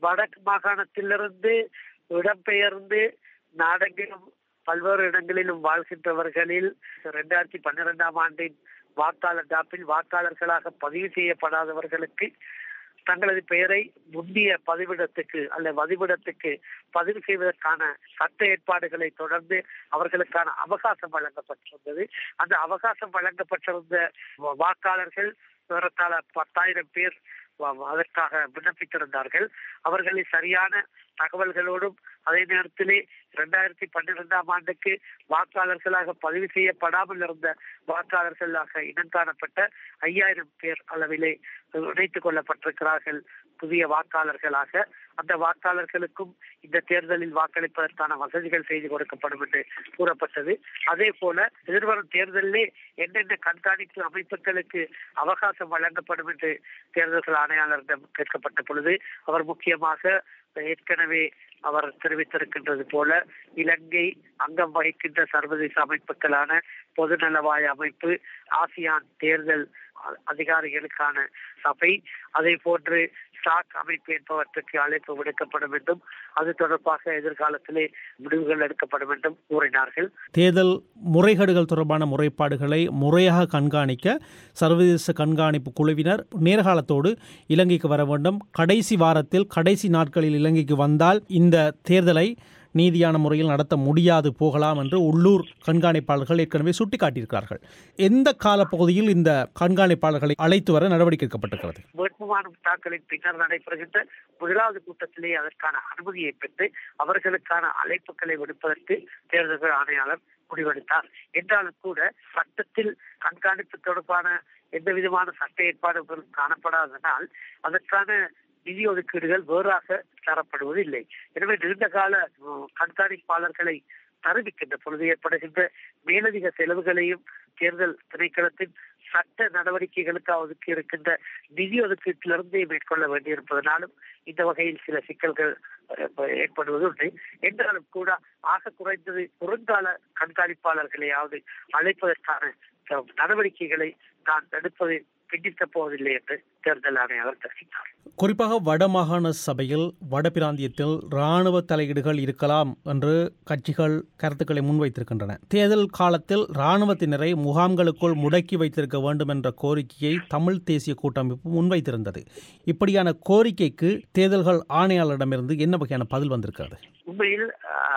வடக்கு மாகாணத்திலிருந்து இடம்பெயர்ந்து நாடெங்கிலும் பல்வேறு இடங்களிலும் வாழ்கின்றவர்களில் இரண்டாயிரத்தி பன்னிரெண்டாம் ஆண்டின் வாக்காளர் டாப்பில் வாக்காளர்களாக பதிவு செய்யப்படாதவர்களுக்கு தங்களது பெயரை முந்தைய பதிவிடத்துக்கு அல்ல பதிவிடத்துக்கு பதிவு செய்வதற்கான சட்ட ஏற்பாடுகளை தொடர்ந்து அவர்களுக்கான அவகாசம் வழங்கப்பட்டிருந்தது அந்த அவகாசம் வழங்கப்பட்டிருந்த வாக்காளர்கள் ஏறத்தாழ பத்தாயிரம் பேர் அதற்காக விண்ணப்பித்திருந்தார்கள் அவர்களை சரியான தகவல்களோடும் அதே நேரத்திலே இரண்டாயிரத்தி பன்னிரெண்டாம் ஆண்டுக்கு வாக்காளர்களாக பதிவு செய்யப்படாமல் இருந்த வாக்காளர்களாக இனம் காணப்பட்ட ஐயாயிரம் பேர் அளவிலே இணைத்துக் கொள்ளப்பட்டிருக்கிறார்கள் புதிய வாக்காளர்களாக அந்த வாக்காளர்களுக்கும் இந்த தேர்தலில் வாக்களிப்பதற்கான வசதிகள் செய்து கொடுக்கப்படும் என்று கூறப்பட்டது அதே போல எதிர்வரும் தேர்தலிலே என்னென்ன கண்காணிப்பு அமைப்புகளுக்கு அவகாசம் வழங்கப்படும் என்று தேர்தல்கள் ஆணையாளரிடம் கேட்கப்பட்ட பொழுது அவர் முக்கியமாக ஏற்கனவே அவர் தெரிவித்திருக்கின்றது போல இலங்கை அங்கம் வகிக்கின்ற சர்வதேச அமைப்புகளான பொதுநலவாய அமைப்பு ஆசியான் தேர்தல் அதிகாரிகளுக்கான சபை அதே போன்று ஸ்டாக் அமைப்பு என்பவற்றுக்கு அழைப்பு விடுக்கப்படும் என்றும் அது தொடர்பாக எதிர்காலத்திலே முடிவுகள் எடுக்கப்படும் என்றும் கூறினார்கள் தேர்தல் முறைகேடுகள் தொடர்பான முறைப்பாடுகளை முறையாக கண்காணிக்க சர்வதேச கண்காணிப்பு குழுவினர் நேர்காலத்தோடு இலங்கைக்கு வர வேண்டும் கடைசி வாரத்தில் கடைசி நாட்களில் இலங்கைக்கு வந்தால் இந்த தேர்தலை நீதியான முறையில் நடத்த முடியாது போகலாம் என்று உள்ளூர் கண்காணிப்பாளர்கள் ஏற்கனவே சுட்டிக்காட்டியிருக்கிறார்கள் எந்த காலப்பகுதியில் இந்த கண்காணிப்பாளர்களை அழைத்து வர நடவடிக்கை எடுக்கப்பட்டிருக்கிறது வேட்புமனு தாக்கலின் பின்னர் நடைபெறுகின்ற முதலாவது கூட்டத்திலே அதற்கான அனுமதியை பெற்று அவர்களுக்கான அழைப்புகளை விடுப்பதற்கு தேர்தல்கள் ஆணையாளர் முடிவெடுத்தார் என்றாலும் கூட சட்டத்தில் கண்காணிப்பு தொடர்பான எந்த விதமான சட்ட ஏற்பாடுகள் காணப்படாததால் அதற்கான நிதி ஒதுக்கீடுகள் வேறாக தரப்படுவதில்லை எனவே நீண்ட கால கண்காணிப்பாளர்களை தருவிக்கின்ற பொழுது ஏற்படுகின்ற மேலதிக செலவுகளையும் தேர்தல் திணைக்களத்தின் சட்ட நடவடிக்கைகளுக்கு ஒதுக்கி இருக்கின்ற நிதி ஒதுக்கீட்டிலிருந்தே மேற்கொள்ள வேண்டியிருப்பதனாலும் இந்த வகையில் சில சிக்கல்கள் ஏற்படுவது உண்டு என்றாலும் கூட ஆக குறைந்தது குறுங்கால கண்காணிப்பாளர்களையாவது அழைப்பதற்கான நடவடிக்கைகளை தான் எடுப்பது பிடித்த போவதில்லை என்று தேர்தல் ஆணையாளர் தெரிவித்தார் குறிப்பாக வடமாகாண சபையில் வடபிராந்தியத்தில் இராணுவ தலையீடுகள் இருக்கலாம் என்று கட்சிகள் கருத்துக்களை முன்வைத்திருக்கின்றன தேர்தல் காலத்தில் இராணுவத்தினரை முகாம்களுக்குள் முடக்கி வைத்திருக்க வேண்டும் என்ற கோரிக்கையை தமிழ் தேசிய கூட்டமைப்பு முன்வைத்திருந்தது இப்படியான கோரிக்கைக்கு தேர்தல்கள் ஆணையாளரிடமிருந்து என்ன வகையான பதில் வந்திருக்கிறது உண்மையில்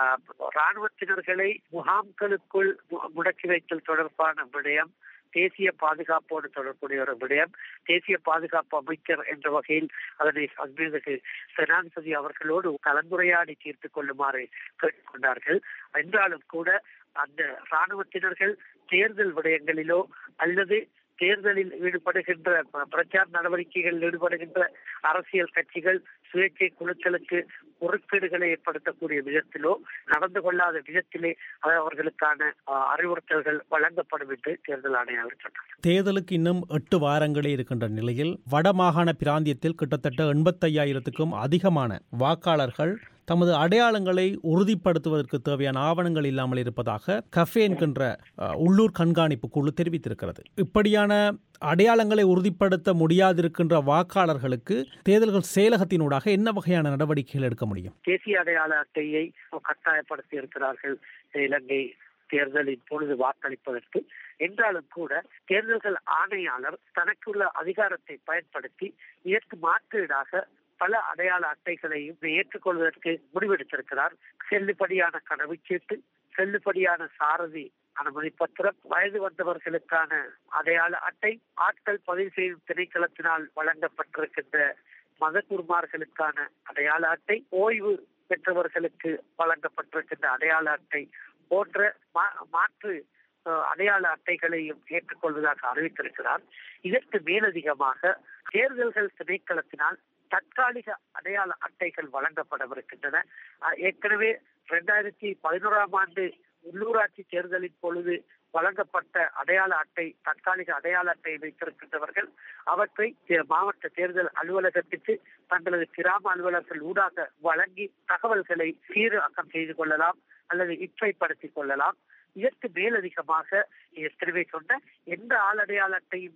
இராணுவத்தினர்களை முகாம்களுக்குள் முடக்கி வைத்தல் தொடர்பான விடயம் தேசிய பாதுகாப்போடு தொடர்புடைய ஒரு விடயம் தேசிய பாதுகாப்பு அமைச்சர் என்ற வகையில் அதனை அண்மைக்கு ஜனாதிபதி அவர்களோடு கலந்துரையாடி தீர்த்து கொள்ளுமாறு கேட்டுக்கொண்டார்கள் என்றாலும் கூட அந்த இராணுவத்தினர்கள் தேர்தல் விடயங்களிலோ அல்லது தேர்தலில் ஈடுபடுகின்ற பிரச்சார நடவடிக்கைகளில் ஈடுபடுகின்ற அரசியல் கட்சிகள் சுயேட்சை குழுக்களுக்கு குறுக்கீடுகளை ஏற்படுத்தக்கூடிய விதத்திலோ நடந்து கொள்ளாத விதத்திலே அவர்களுக்கான அறிவுறுத்தல்கள் வழங்கப்படும் என்று தேர்தல் ஆணையாளர் சொன்னார் தேர்தலுக்கு இன்னும் எட்டு வாரங்களே இருக்கின்ற நிலையில் வடமாகாண பிராந்தியத்தில் கிட்டத்தட்ட எண்பத்தையாயிரத்துக்கும் அதிகமான வாக்காளர்கள் தமது அடையாளங்களை உறுதிப்படுத்துவதற்கு தேவையான ஆவணங்கள் இல்லாமல் இருப்பதாக கஃபே என்கின்ற உள்ளூர் கண்காணிப்பு குழு தெரிவித்திருக்கிறது இப்படியான அடையாளங்களை உறுதிப்படுத்த முடியாதிருக்கின்ற வாக்காளர்களுக்கு தேர்தல்கள் செயலகத்தினூடாக என்ன வகையான நடவடிக்கைகள் எடுக்க முடியும் தேசிய அடையாள அட்டையை கட்டாயப்படுத்தி இருக்கிறார்கள் இலங்கை தேர்தலின் பொழுது வாக்களிப்பதற்கு என்றாலும் கூட தேர்தல்கள் ஆணையாளர் தனக்குள்ள அதிகாரத்தை பயன்படுத்தி இதற்கு மாற்றீடாக பல அடையாள அட்டைகளையும் ஏற்றுக்கொள்வதற்கு முடிவெடுத்திருக்கிறார் செல்லுபடியான கடவுச்சீட்டு செல்லுபடியான சாரதி அனுமதி பத்திரம் வயது வந்தவர்களுக்கான அடையாள அட்டை ஆட்கள் பதிவு செய்யும் திணைக்களத்தினால் வழங்கப்பட்டிருக்கின்ற மதகுருமார்களுக்கான அடையாள அட்டை ஓய்வு பெற்றவர்களுக்கு வழங்கப்பட்டிருக்கின்ற அடையாள அட்டை போன்ற மாற்று அடையாள அட்டைகளையும் ஏற்றுக்கொள்வதாக அறிவித்திருக்கிறார் இதற்கு மேலதிகமாக தேர்தல்கள் திணைக்களத்தினால் தற்காலிக அடையாள அட்டைகள் வழங்கப்படவிருக்கின்றன ஏற்கனவே இரண்டாயிரத்தி பதினோராம் ஆண்டு உள்ளூராட்சி தேர்தலின் பொழுது வழங்கப்பட்ட அடையாள அட்டை தற்காலிக அடையாள அட்டை வைத்திருக்கின்றவர்கள் அவற்றை மாவட்ட தேர்தல் அலுவலகத்திற்கு தங்களது கிராம அலுவலர்கள் ஊடாக வழங்கி தகவல்களை சீராக்கம் செய்து கொள்ளலாம் அல்லது இற்றைப்படுத்திக் கொள்ளலாம் இதற்கு மேலதிகமாக ஏற்கனவே சொன்ன எந்த ஆள் அடையாள அட்டையும்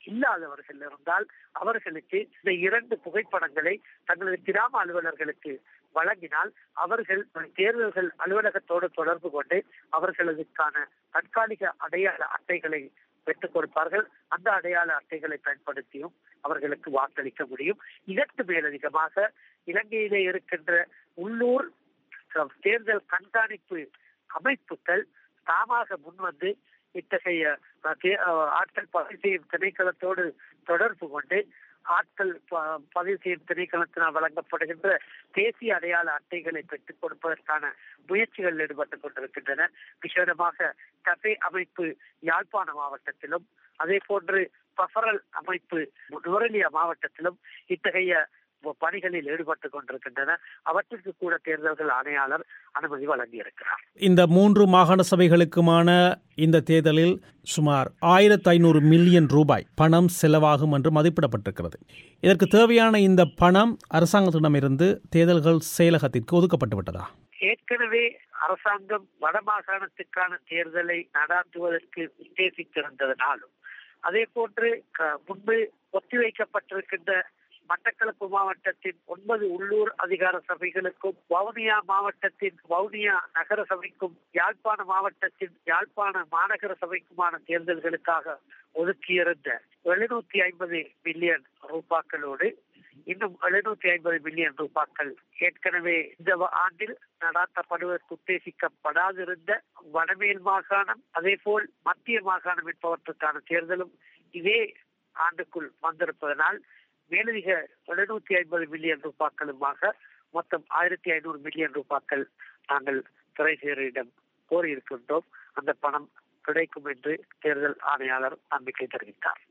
இல்லாதவர்கள் இருந்தால் அவர்களுக்கு இந்த இரண்டு புகைப்படங்களை தங்களது கிராம அலுவலர்களுக்கு வழங்கினால் அவர்கள் தேர்தல்கள் அலுவலகத்தோடு தொடர்பு கொண்டு அவர்களுக்கான தற்காலிக அடையாள அட்டைகளை பெற்றுக் கொடுப்பார்கள் அந்த அடையாள அட்டைகளை பயன்படுத்தியும் அவர்களுக்கு வாக்களிக்க முடியும் இதற்கு மேலதிகமாக இலங்கையிலே இருக்கின்ற உள்ளூர் தேர்தல் கண்காணிப்பு அமைப்புகள் தாமாக முன்வந்து இத்தகைய ஆட்கள் பதிவு செய்யும் திணைக்களத்தோடு தொடர்பு கொண்டு ஆட்கள் பதிவு செய்யும் திணைக்களத்தினால் வழங்கப்படுகின்ற தேசிய அடையாள அட்டைகளை பெற்றுக் கொடுப்பதற்கான முயற்சிகள் ஈடுபட்டுக் கொண்டிருக்கின்றன விசேடமாக கஃபே அமைப்பு யாழ்ப்பாண மாவட்டத்திலும் அதே போன்று பஃபரல் அமைப்பு நுவரெலியா மாவட்டத்திலும் இத்தகைய பணிகளில் ஈடுபட்டுக் கொண்டிருக்கின்றன அவற்றிற்கு கூட தேர்தல்கள் ஆணையாளர் அனுமதி வழங்கியிருக்கிறார் இந்த மூன்று மாகாண சபைகளுக்குமான இந்த தேர்தலில் சுமார் ஆயிரத்தி ஐநூறு மில்லியன் ரூபாய் பணம் செலவாகும் என்று மதிப்பிடப்பட்டிருக்கிறது இதற்கு தேவையான இந்த பணம் அரசாங்கத்திடமிருந்து தேர்தல்கள் செயலகத்திற்கு ஒதுக்கப்பட்டு விட்டதா ஏற்கனவே அரசாங்கம் வடமாகாணத்துக்கான தேர்தலை நடாத்துவதற்கு உத்தேசித்திருந்ததனாலும் அதே போன்று முன்பு ஒத்திவைக்கப்பட்டிருக்கின்ற மட்டக்களப்பு மாவட்டத்தின் ஒன்பது உள்ளூர் அதிகார சபைகளுக்கும் வவுனியா மாவட்டத்தின் வவுனியா நகர சபைக்கும் யாழ்ப்பாண மாவட்டத்தின் யாழ்ப்பாண மாநகர சபைக்குமான தேர்தல்களுக்காக ஒதுக்கியிருந்த எழுநூத்தி ஐம்பது மில்லியன் ரூபாக்களோடு இன்னும் எழுநூத்தி ஐம்பது மில்லியன் ரூபாக்கள் ஏற்கனவே இந்த ஆண்டில் நடாத்தப்படுவதற்கு உத்தேசிக்கப்படாதிருந்த வடமேல் மாகாணம் அதே போல் மத்திய மாகாணம் என்பவற்றுக்கான தேர்தலும் இதே ஆண்டுக்குள் வந்திருப்பதனால் மேலதிக எழுநூத்தி ஐம்பது மில்லியன் ரூபாய்களுமாக மொத்தம் ஆயிரத்தி ஐநூறு மில்லியன் ரூபாய்கள் நாங்கள் துறைசேரியிடம் கோரியிருக்கின்றோம் அந்த பணம் கிடைக்கும் என்று தேர்தல் ஆணையாளர் நம்பிக்கை தெரிவித்தார்